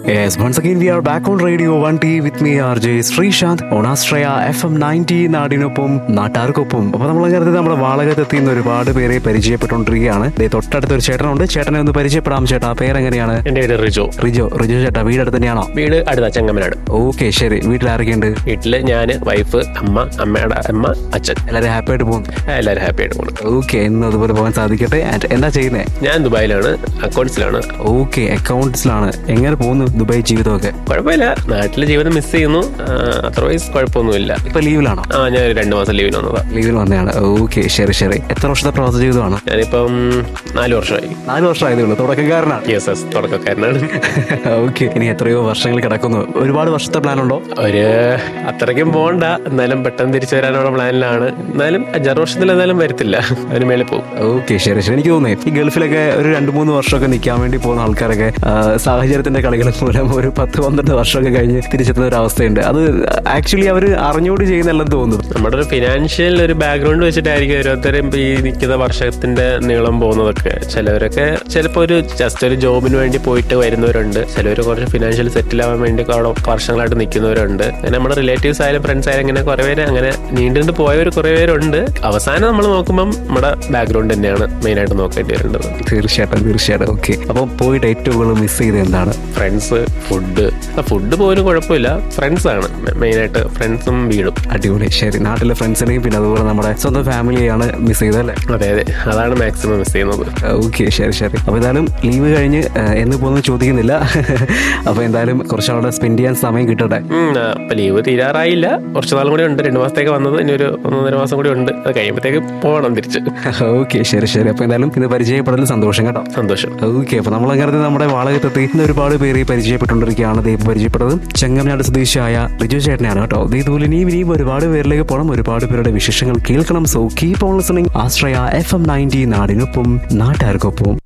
Yes, once again we are back on Radio 1T with me RJ Sreesanth on Astraya FM 90 നാടിനൊപ്പം നാട്ടാർക്കൊപ്പം അപ്പൊ നമ്മൾ അങ്ങനെ നമ്മുടെ വാളകത്തെത്തി നിന്ന് ഒരുപാട് പേരെ പരിചയപ്പെട്ടുകൊണ്ടിരിക്കുകയാണ് ദേ തൊട്ടടുത്ത് ഒരു ചേട്ടനുണ്ട് ചേട്ടനെ ഒന്ന് പരിചയപ്പെടാം ചേട്ടാ പേരെങ്ങനെയാണ് എന്റെ പേര് റിജോ റിജോ റിജോ ചേട്ടാ വീടടുത്ത് തന്നെയാണോ വീട് അടുത്ത ചെങ്ങമനാട് ഓക്കെ ശരി വീട്ടിൽ ആരൊക്കെയുണ്ട് വീട്ടില് ഞാന് വൈഫ് അമ്മ അമ്മയുടെ അമ്മ അച്ഛൻ എല്ലാവരും ഹാപ്പി ആയിട്ട് പോകുന്നു എല്ലാവരും ഹാപ്പി ആയിട്ട് പോകണം ഓക്കെ എന്ന് അതുപോലെ പോകാൻ സാധിക്കട്ടെ And എന്താ ചെയ്യുന്നത് ഞാൻ ദുബായിലാണ് അക്കൗണ്ട്സിലാണ് ഓക്കെ അക്കൗണ്ട്സിലാണ് എങ്ങനെ പോകുന്നു ദുബായ് ജീവിതമൊക്കെ കുഴപ്പമില്ല നാട്ടിലെ ജീവിതം മിസ് ചെയ്യുന്നു അതർവൈസ് കുഴപ്പമൊന്നുമില്ല ഇപ്പൊ ലീവിലാണോ ആ ഞാൻ ഒരു രണ്ട് മാസം ലീവിന് വന്നതാ ലീവിൽ വന്നതാണ് ഓക്കെ ശരി ശരി എത്ര വർഷത്തെ പ്രവാസ ജീവിതമാണ് ഞാനിപ്പം നാല് വർഷമായി നാല് വർഷമായതേ ഉള്ളൂ തുടക്കക്കാരനാണ് യെസ് എസ് തുടക്കക്കാരനാണ് ഓക്കെ ഇനി എത്രയോ വർഷങ്ങൾ കിടക്കുന്നു ഒരുപാട് വർഷത്തെ പ്ലാൻ ഉണ്ടോ ഒരു അത്രയ്ക്കും പോകണ്ട എന്നാലും പെട്ടെന്ന് തിരിച്ചു വരാനുള്ള പ്ലാനിലാണ് എന്നാലും അഞ്ചാറ് വർഷത്തിൽ എന്തായാലും വരത്തില്ല അതിന് മേലെ പോകും ഓക്കെ ശരി ശരി എനിക്ക് തോന്നുന്നേ ഈ ഗൾഫിലൊക്കെ ഒരു രണ്ട് മൂന്ന് വർഷമൊക്കെ നിൽക്കാൻ വേണ്ടി പോകുന്ന ആൾക്കാരൊക്കെ ആ, സാഹചര്യത്തിന്റെ കളികൾ മൂലം ഒരു പത്ത് പന്ത്രണ്ട് വർഷമൊക്കെ കഴിഞ്ഞ് തിരിച്ചെത്തുന്ന ഒരു അവസ്ഥയുണ്ട് അത് ആക്ച്വലി അവർ അറിഞ്ഞുകൊണ്ട് ചെയ്യുന്നല്ലെന്ന് തോന്നുന്നു നമ്മുടെ ഒരു ഫിനാൻഷ്യൽ ഒരു ബാക്ക്ഗ്രൗണ്ട് വെച്ചിട്ടായിരിക്കും ഓരോരുത്തരും ഈ നിൽക്കുന്ന വർഷത്തിന്റെ നീളം പോകുന്നതൊക്കെ ചിലവരൊക്കെ ചിലപ്പോൾ ഒരു ജസ്റ്റ് ഒരു ജോബിന് വേണ്ടി പോയിട്ട് വരുന്നവരുണ്ട് ചിലവർ കുറച്ച് ഫിനാൻഷ്യൽ സെറ്റിൽ ആവാൻ വേണ്ടി അവിടെ വർഷങ്ങളായിട്ട് നിൽക്കുന്നവരുണ്ട് അങ്ങനെ നമ്മുടെ റിലേറ്റീവ്സ് ആയാലും ഫ്രണ്ട്സ് ആയാലും ഇങ്ങനെ കുറെ പേര് അങ്ങനെ നീണ്ടുകൊണ്ട് പോയവർ കുറെ പേരുണ്ട് അവസാനം നമ്മൾ നോക്കുമ്പം നമ്മുടെ ബാക്ക്ഗ്രൗണ്ട് തന്നെയാണ് മെയിനായിട്ട് നോക്കേണ്ടി വരേണ്ടത് തീർച്ചയായിട്ടും തീർച്ചയായിട്ടും ഓക്കെ അപ്പോൾ പോയിട്ട് ഏറ്റവും കൂടുതൽ മിസ് ചെയ്ത് എന്താണ് ഫ്രണ്ട്സ് ഫുഡ് ഫുഡ് പോലും കുഴപ്പമില്ല ഫ്രണ്ട്സ് ആണ് മെയിനായിട്ട് ഫ്രണ്ട്സും വീടും അടിപൊളി ശരി നാട്ടിലെ ഫ്രണ്ട്സിനെയും പിന്നെ അതുപോലെ നമ്മുടെ സ്വന്തം ഫാമിലിയാണ് മിസ് ചെയ്തല്ലേ അതെ അതെ അതാണ് മാക്സിമം മിസ് ചെയ്യുന്നത് ഓക്കെ ശരി ശരി അപ്പോൾ എന്തായാലും ലീവ് കഴിഞ്ഞ് ആ, എന്ന് പോകുന്നു ചോദിക്കുന്നില്ല അപ്പോൾ എന്തായാലും കുറച്ചാളുടെ സ്പെൻഡ് ചെയ്യാൻ സമയം കിട്ടട്ടെ ഉം, ആ, അപ്പൊ ലീവ് തീരാറായില്ല കുറച്ച് നാളും കൂടി ഉണ്ട് രണ്ട് മാസത്തേക്ക് വന്നത് ഇനി ഒരു ഒന്നൊന്നര മാസം കൂടി ഉണ്ട് അത് കഴിയുമ്പോഴത്തേക്ക് പോകണം തിരിച്ച് ഓക്കെ ശരി ശരി അപ്പോൾ എന്തായാലും ഇത് പരിചയപ്പെടൽ സന്തോഷം കേട്ടോ സന്തോഷം ഓക്കെ അപ്പോൾ നമ്മൾ അങ്ങനെ നമ്മുടെ വാളകത്തെത്തി ഇന്ന് ഒരുപാട് പേര് പരിചയപ്പെട്ടുകൊണ്ടിരിക്കുകയാണ് ദൈവം പരിചയപ്പെട്ടത് ചെങ്ങമനാട് സ്വദേശിയായ റിജു ചേട്ടനെയാണ് കേട്ടോ ദേ ഇതുപോലെ ഇനിയും ഇനിയും ഒരുപാട് പേരിലേക്ക് പോകണം ഒരുപാട് പേരുടെ വിശേഷങ്ങൾ കേൾക്കണം so keep on listening Ashraya F M ninety നാടിനൊപ്പം നാട്ടുകാർക്കൊപ്പം